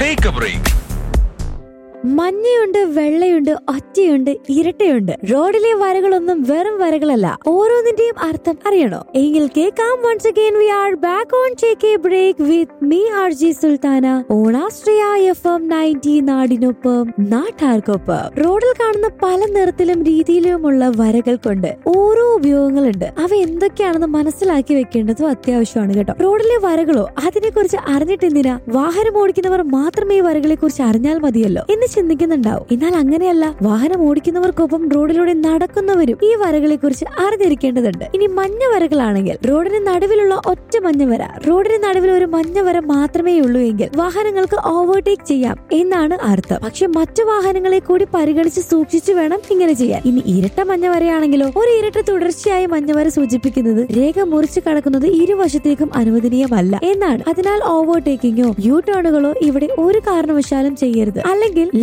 take a break മഞ്ഞയുണ്ട് വെള്ളയുണ്ട് ഒറ്റയുണ്ട് ഇരട്ടയുണ്ട് റോഡിലെ വരകളൊന്നും വെറും വരകളല്ല ഓരോന്നിന്റെയും അർത്ഥം അറിയണോ എങ്കിൽ കേൾക്കാം once again we are back on take a break with me R J Sulthana ഓണാസ്ട്രിയ എഫ് എം നയൻറ്റി നാടിനൊപ്പം നാട്ടാർക്കൊപ്പം റോഡിൽ കാണുന്ന പല നിറത്തിലും രീതിയിലുമുള്ള വരകൾ കൊണ്ട് ഓരോ ഉപയോഗങ്ങളുണ്ട് അവ എന്തൊക്കെയാണെന്ന് മനസ്സിലാക്കി വെക്കേണ്ടതും അത്യാവശ്യമാണ് കേട്ടോ റോഡിലെ വരകളോ അതിനെക്കുറിച്ച് അറിഞ്ഞിട്ടെന്തിനാ വാഹനം ഓടിക്കുന്നവർ മാത്രമേ ഈ വരകളെ കുറിച്ച് അറിഞ്ഞാൽ മതിയല്ലോ എന്ന് ചിന്തിക്കുന്നുണ്ടാവും എന്നാൽ അങ്ങനെയല്ല വാഹനം ഓടിക്കുന്നവർക്കൊപ്പം റോഡിലൂടെ നടക്കുന്നവരും ഈ വരകളെ കുറിച്ച് അറിഞ്ഞിരിക്കേണ്ടതുണ്ട് ഇനി മഞ്ഞ വരകളാണെങ്കിൽ റോഡിന് നടുവിലുള്ള ഒറ്റ മഞ്ഞ വര റോഡിന് നടുവിൽ ഒരു മഞ്ഞ വര മാത്രമേ ഉള്ളൂ എങ്കിൽ വാഹനങ്ങൾക്ക് ഓവർടേക്ക് ചെയ്യാം എന്നാണ് അർത്ഥം പക്ഷെ മറ്റു വാഹനങ്ങളെ കൂടി പരിഗണിച്ച് സൂക്ഷിച്ചു വേണം ഇങ്ങനെ ചെയ്യാൻ ഇനി ഇരട്ട മഞ്ഞ വരയാണെങ്കിലോ ഒരു ഇരട്ട തുടർച്ചയായ മഞ്ഞ വര സൂചിപ്പിക്കുന്നത് രേഖ മുറിച്ചു കടക്കുന്നത് ഇരുവശത്തേക്കും അനുവദനീയമല്ല എന്നാണ് അതിനാൽ ഓവർടേക്കിങ്ങോ യു ടേണുകളോ ഇവിടെ ഒരു കാരണവശാലും ചെയ്യരുത് അല്ലെങ്കിൽ